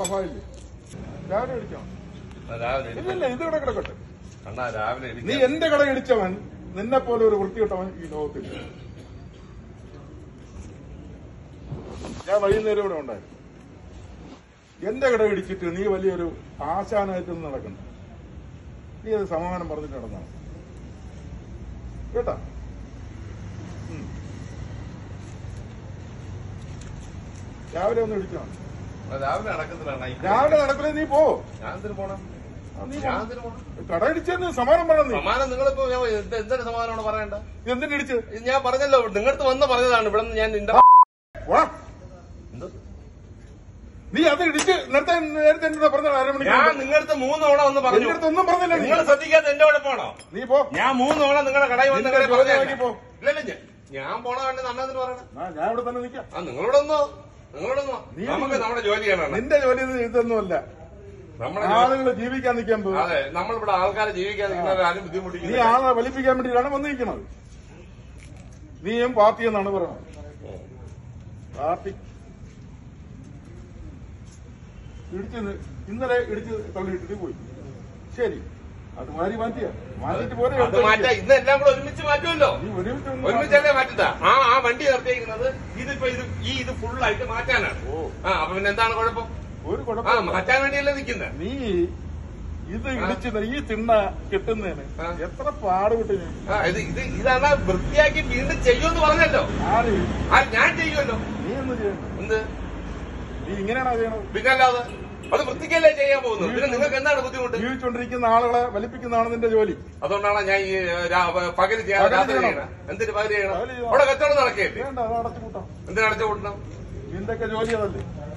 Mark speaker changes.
Speaker 1: ഓഫായില്ലേ രാവിലെ ഇടിച്ചോ
Speaker 2: രാവിലെ
Speaker 1: ഇല്ല
Speaker 2: എനിക്ക്
Speaker 1: ഇല്ല ഇത് ഇവിടെ കിടക്കട്ടെ
Speaker 2: അണ്ണാ രാവിലെ
Speaker 1: നീ
Speaker 2: എനിക്ക്
Speaker 1: എന്റെ കട ഇടിച്ചവൻ നിന്നെ പോലെ ഒരു വൃത്തിയിട്ടവൻ ഈ ലോകത്തില്ല ഞാൻ വൈകുന്നേരം ഇവിടെ ഉണ്ടായിരുന്നു എന്റെ കട ഇടിച്ചിട്ട് നീ വലിയൊരു ആശാനായിട്ട് നടക്കണ്ട നീ അത് സമാധാനം പറഞ്ഞിട്ട് നടന്നാണ് കേട്ടാ ഉം. രാവിലെ ഒന്ന് ഇടിച്ചോ
Speaker 2: രാവിലെ നടക്കത്തില്ല അണ്ണാ. ഈ-
Speaker 1: രാവിലെ നടക്കില്ലേ നീ പോ
Speaker 2: ഞാൻ എന്തിനു പോണം
Speaker 1: ആ, നീ
Speaker 2: ഞാൻ
Speaker 1: പോ.
Speaker 2: എന്തിനു പോണം
Speaker 1: കട ഇടിച്ചെന്ന് സമാധാനം പറഞ്ഞ നീ
Speaker 2: സമാനം നിങ്ങളിപ്പോ ഞാൻ എന്ത് എന്തൊരു സമാനമാണ് പറയണ്ട
Speaker 1: എന്തിനു ഇടിച്ച്
Speaker 2: ഇത് ഞാൻ പറഞ്ഞല്ലോ നിങ്ങളടുത്ത് വന്ന് പറഞ്ഞതാണ് ഇവിടെ നിന്ന് ഞാൻ നിന്റെ
Speaker 1: വാ
Speaker 2: എന്ത്?
Speaker 1: നീ അത് ഇടിച്ച് നേരത്തെ നേരത്തെ എന്നോട് പറഞ്ഞ അരമണിക്കൂർ
Speaker 2: ഞാൻ നിങ്ങളടുത്ത് മൂന്ന് തവണ വന്ന് പറഞ്ഞു
Speaker 1: എന്റെ അടുത്ത് ഒന്നും പറഞ്ഞില്ല നീ.
Speaker 2: നിങ്ങൾ ശ്രദ്ധിക്കാത്ത എന്റെ കുഴപ്പമാണോ
Speaker 1: നീ പോ
Speaker 2: ഞാൻ മൂന്ന് തവണ നിങ്ങളുടെ കടയിൽ വന്ന്
Speaker 1: നിന്റെ
Speaker 2: നിങ്ങളെ
Speaker 1: ജോലി
Speaker 2: പറഞ്ഞതല്ലേ?
Speaker 1: നോക്കി പോ.
Speaker 2: ഇല്ലല്ല ഞാൻ- ഞാൻ പോണ വേണ്ട നന്നതിന് പറയണം
Speaker 1: ആ, ഞാൻ ഇവിടെ തന്നെ നിൽക്കാം
Speaker 2: ആ നിങ്ങളോടൊന്നോ നിങ്ങളോടൊന്നോ
Speaker 1: നീ
Speaker 2: നമുക്ക് നമ്മുടെ ജോലി ചെയ്യണം
Speaker 1: നിന്റെ ജോലി ഇത് ഇതൊന്നുമല്ല
Speaker 2: നമ്മുടെ ജോലി-
Speaker 1: ആളുകൾ ജീവിക്കാൻ നിൽക്കാൻ പോകും
Speaker 2: അതെ നമ്മളിവിടെ ആൾക്കാരെ ജീവിക്കാൻ നിൽക്കുന്നവരെ ആരും
Speaker 1: നീ
Speaker 2: ബുദ്ധിമുട്ടിക്കില്ല
Speaker 1: ആളെ വലിപ്പിക്കാൻ വേണ്ടിയിട്ടാണ് വന്നിരിക്കുന്നത് നീയും പാർട്ടി എന്നാണ് പറയുന്നത് പാർട്ടി ഇടിച്ച് നി- ഇന്നലെ ഇടിച്ച് തള്ളിയിട്ടിട്ട് പോയി ശരി അത് മാറി മാറ്റിയ മാറ്റിട്ട് പോരെ
Speaker 2: അത് മാറ്റാം ഇന്ന് എല്ലാം കൂടെ ഒരുമിച്ച് മാറ്റുമല്ലോ
Speaker 1: നീ ഒരുമിച്ച് ഒന്ന്
Speaker 2: ഒരുമിച്ചല്ലേ മാറ്റുക ആ ആ വണ്ടി നിർത്തിയിരിക്കുന്നത് ഇതിപ്പോ ഇത് ഈ ഇത് ഫുള്ളായിട്ട് മാറ്റാനാണ്
Speaker 1: ഓ
Speaker 2: ആ അപ്പൊ പിന്നെ എന്താണ് കുഴപ്പം
Speaker 1: ഒരു
Speaker 2: ആ
Speaker 1: കുഴപ്പം
Speaker 2: മാറ്റാൻ വേണ്ടിയല്ലേ നിൽക്കുന്നത്
Speaker 1: നീ ഇത് ഇടിച്ച് ഈ തിണ്ണ കിട്ടുന്നതിന്
Speaker 2: ആ.
Speaker 1: എത്ര പാടുപെട്ട് ഞാൻ
Speaker 2: ആ ഇത് ഇത് ഇതാണ് വൃത്തിയാക്കി വീണ്ടും ചെയ്യുമെന്ന് പറഞ്ഞല്ലോ
Speaker 1: ആര്
Speaker 2: ആ ഞാൻ ചെയ്യുമല്ലോ
Speaker 1: നീ ഒന്ന് ചെയ്യണം
Speaker 2: എന്ത്
Speaker 1: നീ ഇങ്ങനെയാണോ ചെയ്യണത്
Speaker 2: പിന്നല്ലാതെ അത് വൃത്തിക്കല്ലേ ചെയ്യാൻ പോകുന്നത് പിന്നെ നിങ്ങൾക്ക് എന്താണ് ബുദ്ധിമുട്ട്
Speaker 1: ജീവിച്ചുകൊണ്ടിരിക്കുന്ന ആളുകളെ വലിപ്പിക്കുന്നതാണ് നിന്റെ ജോലി
Speaker 2: അതുകൊണ്ടാണ് ഞാൻ ഈ രാ- പകല് ചെയ്യാൻ
Speaker 1: പകല്
Speaker 2: രാത്രി
Speaker 1: ചെയ്യണം.
Speaker 2: ചെയ്യണം എന്തിന് പകല് ചെയ്യണം
Speaker 1: പകല് ചെയ്യണം.
Speaker 2: അവിടെ കച്ചവടം നടക്കുകയല്ലേ
Speaker 1: വേണ്ട അത് അടച്ചു കൂട്ടാം
Speaker 2: എന്തിനടച്ചു കൂട്ടണം
Speaker 1: നിന്റെയൊക്കെ ജോലി അതല്ലേ